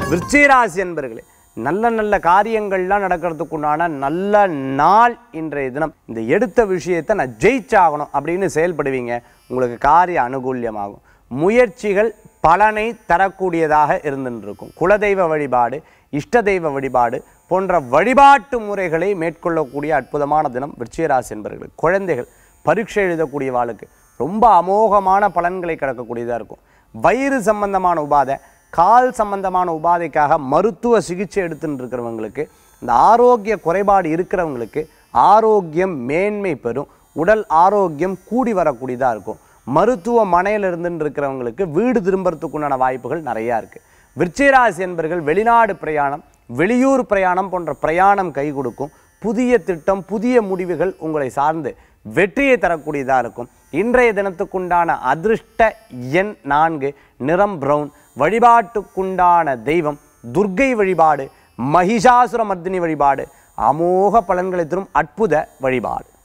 விருச்சிகராசி என்பர்களே நல்ல நல்ல காரியங்கள்லாம் நடக்கிறதுக்கு உண்டான நல்ல நாள் இன்றைய தினம் இந்த எடுத்த விஷயத்தை நான் ஜெயிச்சாகணும் அப்படின்னு செயல்படுவீங்க உங்களுக்கு காரிய அனுகூல்யமாகும் முயற்சிகள் பலனை தரக்கூடியதாக இருந்துட்டு இருக்கும் குலதெய்வ வழிபாடு இஷ்ட தெய்வ வழிபாடு போன்ற வழிபாட்டு முறைகளை மேற்கொள்ளக்கூடிய அற்புதமான தினம் விருச்சிகராசி என்பவர்களுக்கு குழந்தைகள் பரீட்சை எழுதக்கூடிய வாளுக்கு ரொம்ப அமோகமான பலன்களை கிடக்கக்கூடியதாக இருக்கும் வயிறு சம்பந்தமான உபாதை கால் சம்பந்தமான உபாதைக்காக மருத்துவ சிகிச்சை எடுத்துட்டு இருக்கிறவங்களுக்கு இந்த ஆரோக்கிய குறைபாடு இருக்கிறவங்களுக்கு ஆரோக்கியம் மேன்மை பெறும் உடல் ஆரோக்கியம் கூடி வரக்கூடியதாக இருக்கும் மருத்துவமனையில் இருந்துட்டு இருக்கிறவங்களுக்கு வீடு திரும்புறதுக்குண்டான வாய்ப்புகள் நிறையா இருக்குது விருச்சிகராசி என்பர்கள் வெளிநாடு பிரயாணம் வெளியூர் பிரயாணம் போன்ற பிரயாணம் கை கொடுக்கும் புதிய திட்டம் புதிய முடிவுகள் உங்களை சார்ந்து வெற்றியை தரக்கூடியதாக இருக்கும் இன்றைய தினத்துக்குண்டான அதிர்ஷ்ட எண் நான்கு நிறம் பிரவுன் வழிபாட்டுக்குண்டான தெய்வம் துர்க்கை வழிபாடு மகிஷாசுர மர்தினி வழிபாடு அமோக பலன்களை தரும் அற்புத வழிபாடு